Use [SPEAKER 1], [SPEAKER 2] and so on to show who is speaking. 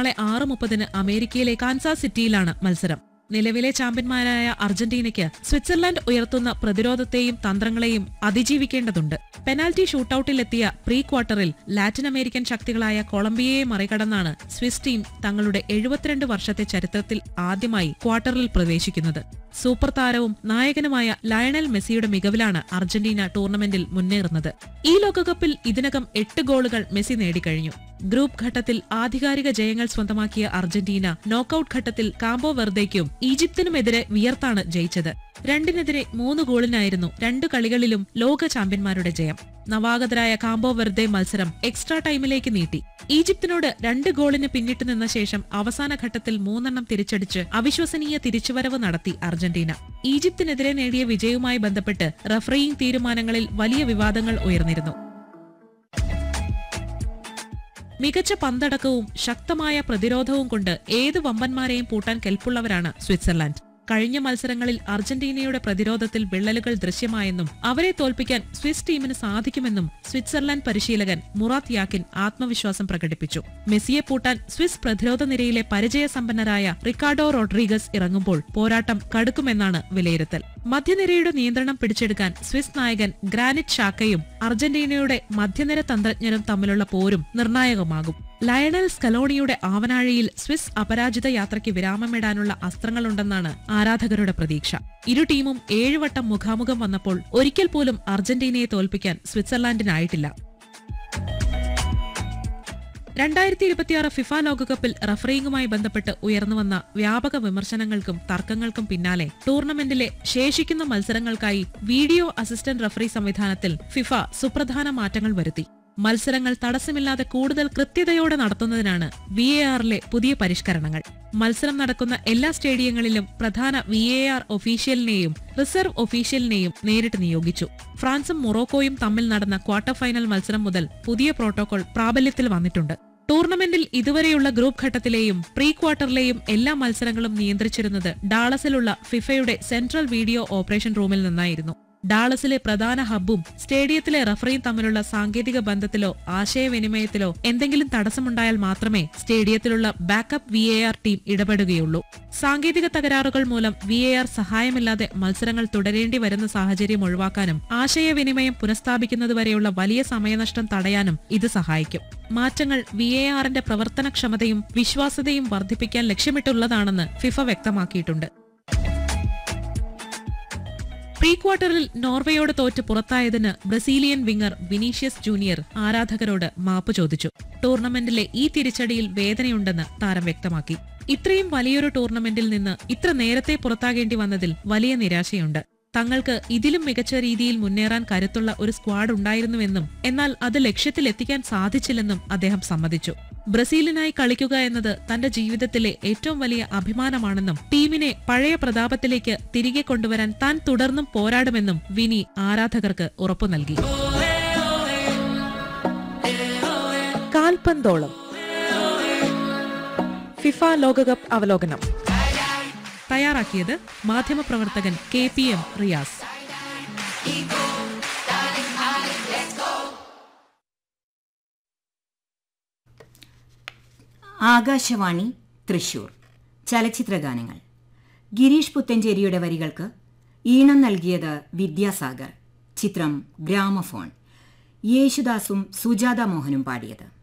[SPEAKER 1] നാളെ ആറ് മുപ്പതിന് അമേരിക്കയിലെ കാൻസാസ് സിറ്റിയിലാണ് മത്സരം നിലവിലെ ചാമ്പ്യന്മാരായ അർജന്റീനയ്ക്ക് സ്വിറ്റ്സർലാൻഡ് ഉയർത്തുന്ന പ്രതിരോധത്തെയും തന്ത്രങ്ങളെയും അതിജീവിക്കേണ്ടതുണ്ട് പെനാൽറ്റി ഷൂട്ടൌട്ടിലെത്തിയ പ്രീ ക്വാർട്ടറിൽ ലാറ്റിൻ അമേരിക്കൻ ശക്തികളായ കൊളംബിയയെ മറികടന്നാണ് സ്വിസ് ടീം തങ്ങളുടെ എഴുപത്തിരണ്ട് വർഷത്തെ ചരിത്രത്തിൽ ആദ്യമായി ക്വാർട്ടറിൽ പ്രവേശിക്കുന്നത് സൂപ്പർ താരവും നായകനുമായ ലയണൽ മെസ്സിയുടെ മികവിലാണ് അർജന്റീന ടൂർണമെന്റിൽ മുന്നേറുന്നത് ഈ ലോകകപ്പിൽ ഇതിനകം എട്ട് ഗോളുകൾ മെസ്സി നേടിക്കഴിഞ്ഞു ഗ്രൂപ്പ് ഘട്ടത്തിൽ ആധികാരിക ജയങ്ങൾ സ്വന്തമാക്കിയ അർജന്റീന നോക്കൌട്ട് ഘട്ടത്തിൽ കാംബോ വെർദേയ്ക്കും ഈജിപ്തിനുമെതിരെ വിയർത്താണ് ജയിച്ചത് രണ്ടിനെതിരെ മൂന്ന് ഗോളിനായിരുന്നു രണ്ടു കളികളിലും ലോക ചാമ്പ്യന്മാരുടെ ജയം നവാഗതരായ കാംബോ വെർദെ മത്സരം എക്സ്ട്രാ ടൈമിലേക്ക് നീട്ടി ഈജിപ്തിനോട് രണ്ട് ഗോളിന് പിന്നിട്ട് നിന്ന ശേഷം അവസാന ഘട്ടത്തിൽ മൂന്നെണ്ണം തിരിച്ചടിച്ച് അവിശ്വസനീയ തിരിച്ചുവരവ് നടത്തി അർജന്റീന ഈജിപ്തിനെതിരെ നേടിയ വിജയവുമായി ബന്ധപ്പെട്ട് റഫറിയിങ് തീരുമാനങ്ങളിൽ വലിയ വിവാദങ്ങൾ ഉയർന്നിരുന്നു മികച്ച പന്തടക്കവും ശക്തമായ പ്രതിരോധവും കൊണ്ട് ഏത് വമ്പന്മാരെയും പൂട്ടാൻ കെൽപ്പുള്ളവരാണ് സ്വിറ്റ്സർലാൻഡ് കഴിഞ്ഞ മത്സരങ്ങളിൽ അർജന്റീനയുടെ പ്രതിരോധത്തിൽ വിള്ളലുകൾ ദൃശ്യമായെന്നും അവരെ തോൽപ്പിക്കാൻ സ്വിസ് ടീമിന് സാധിക്കുമെന്നും സ്വിറ്റ്സർലാൻഡ് പരിശീലകൻ മുറാത്ത് യാക്കിൻ ആത്മവിശ്വാസം പ്രകടിപ്പിച്ചു മെസ്സിയെ പൂട്ടാൻ സ്വിസ് പ്രതിരോധ നിരയിലെ പരിചയസമ്പന്നരായ റിക്കാർഡോ റോഡ്രീഗസ് ഇറങ്ങുമ്പോൾ പോരാട്ടം കടുക്കുമെന്നാണ് വിലയിരുത്തൽ മധ്യനിരയുടെ നിയന്ത്രണം പിടിച്ചെടുക്കാൻ സ്വിസ് നായകൻ ഗ്രാനിറ്റ് ഷാക്കയും അർജന്റീനയുടെ മധ്യനിര തന്ത്രജ്ഞരും തമ്മിലുള്ള പോരും നിർണായകമാകും ലയണൽ സ്കലോണിയുടെ ആവനാഴിയിൽ സ്വിസ് അപരാജിത യാത്രയ്ക്ക് വിരാമമിടാനുള്ള അസ്ത്രങ്ങളുണ്ടെന്നാണ് ആരാധകരുടെ പ്രതീക്ഷ ഇരു ടീമും ഏഴുവട്ടം മുഖാമുഖം വന്നപ്പോൾ ഒരിക്കൽ പോലും അർജന്റീനയെ തോൽപ്പിക്കാൻ സ്വിറ്റ്സർലാൻഡിനായിട്ടില്ല രണ്ടായിരത്തി ഇരുപത്തിയാറ് ഫിഫ ലോകകപ്പിൽ റഫറിംഗുമായി ബന്ധപ്പെട്ട് ഉയർന്നുവന്ന വ്യാപക വിമർശനങ്ങൾക്കും തർക്കങ്ങൾക്കും പിന്നാലെ ടൂർണമെന്റിലെ ശേഷിക്കുന്ന മത്സരങ്ങൾക്കായി വീഡിയോ അസിസ്റ്റന്റ് റഫറി സംവിധാനത്തിൽ ഫിഫ സുപ്രധാന മാറ്റങ്ങൾ വരുത്തി മത്സരങ്ങൾ തടസ്സമില്ലാതെ കൂടുതൽ കൃത്യതയോടെ നടത്തുന്നതിനാണ് വി എ ആറിലെ പുതിയ പരിഷ്കരണങ്ങൾ മത്സരം നടക്കുന്ന എല്ലാ സ്റ്റേഡിയങ്ങളിലും പ്രധാന വി എ ആർ ഒഫീഷ്യലിനെയും റിസർവ് ഒഫീഷ്യലിനെയും നേരിട്ട് നിയോഗിച്ചു ഫ്രാൻസും മൊറോക്കോയും തമ്മിൽ നടന്ന ക്വാർട്ടർ ഫൈനൽ മത്സരം മുതൽ പുതിയ പ്രോട്ടോകോൾ പ്രാബല്യത്തിൽ വന്നിട്ടുണ്ട് ടൂർണമെന്റിൽ ഇതുവരെയുള്ള ഗ്രൂപ്പ് ഘട്ടത്തിലെയും പ്രീ ക്വാർട്ടറിലെയും എല്ലാ മത്സരങ്ങളും നിയന്ത്രിച്ചിരുന്നത് ഡാളസിലുള്ള ഫിഫയുടെ സെൻട്രൽ വീഡിയോ ഓപ്പറേഷൻ റൂമിൽ നിന്നായിരുന്നു ഡാളസിലെ പ്രധാന ഹബ്ബും സ്റ്റേഡിയത്തിലെ റഫറിയും തമ്മിലുള്ള സാങ്കേതിക ബന്ധത്തിലോ ആശയവിനിമയത്തിലോ എന്തെങ്കിലും തടസ്സമുണ്ടായാൽ മാത്രമേ സ്റ്റേഡിയത്തിലുള്ള ബാക്കപ്പ് വി ടീം ഇടപെടുകയുള്ളൂ സാങ്കേതിക തകരാറുകൾ മൂലം വി സഹായമില്ലാതെ മത്സരങ്ങൾ തുടരേണ്ടി വരുന്ന സാഹചര്യം ഒഴിവാക്കാനും ആശയവിനിമയം പുനഃസ്ഥാപിക്കുന്നതുവരെയുള്ള വലിയ സമയനഷ്ടം തടയാനും ഇത് സഹായിക്കും മാറ്റങ്ങൾ വി എ ആറിന്റെ പ്രവർത്തനക്ഷമതയും വിശ്വാസ്യതയും വർദ്ധിപ്പിക്കാൻ ലക്ഷ്യമിട്ടുള്ളതാണെന്ന് ഫിഫ വ്യക്തമാക്കിയിട്ടുണ്ട് പ്രീ ക്വാർട്ടറിൽ നോർവേയോട് തോറ്റ് പുറത്തായതിന് ബ്രസീലിയൻ വിങ്ങർ വിനീഷ്യസ് ജൂനിയർ ആരാധകരോട് മാപ്പ് ചോദിച്ചു ടൂർണമെന്റിലെ ഈ തിരിച്ചടിയിൽ വേദനയുണ്ടെന്ന് താരം വ്യക്തമാക്കി ഇത്രയും വലിയൊരു ടൂർണമെന്റിൽ നിന്ന് ഇത്ര നേരത്തെ പുറത്താകേണ്ടി വന്നതിൽ വലിയ നിരാശയുണ്ട് തങ്ങൾക്ക് ഇതിലും മികച്ച രീതിയിൽ മുന്നേറാൻ കരുത്തുള്ള ഒരു സ്ക്വാഡ് ഉണ്ടായിരുന്നുവെന്നും എന്നാൽ അത് ലക്ഷ്യത്തിലെത്തിക്കാൻ സാധിച്ചില്ലെന്നും അദ്ദേഹം സമ്മതിച്ചു ബ്രസീലിനായി കളിക്കുക എന്നത് തന്റെ ജീവിതത്തിലെ ഏറ്റവും വലിയ അഭിമാനമാണെന്നും ടീമിനെ പഴയ പ്രതാപത്തിലേക്ക് തിരികെ കൊണ്ടുവരാൻ താൻ തുടർന്നും പോരാടുമെന്നും വിനി ആരാധകർക്ക് ഉറപ്പു നൽകി കാൽപന്തോളം ഫിഫ ലോകകപ്പ് അവലോകനം തയ്യാറാക്കിയത് മാധ്യമപ്രവർത്തകൻ K P M Riyas
[SPEAKER 2] Akashvani Thrissur ചലച്ചിത്രഗാനങ്ങൾ ഗിരീഷ് പുത്തഞ്ചേരിയുടെ വരികൾക്ക് ഈണം നൽകിയത് വിദ്യാസാഗർ ചിത്രം ഗ്രാമഫോൺ യേശുദാസും സുജാത മോഹനും പാടിയത്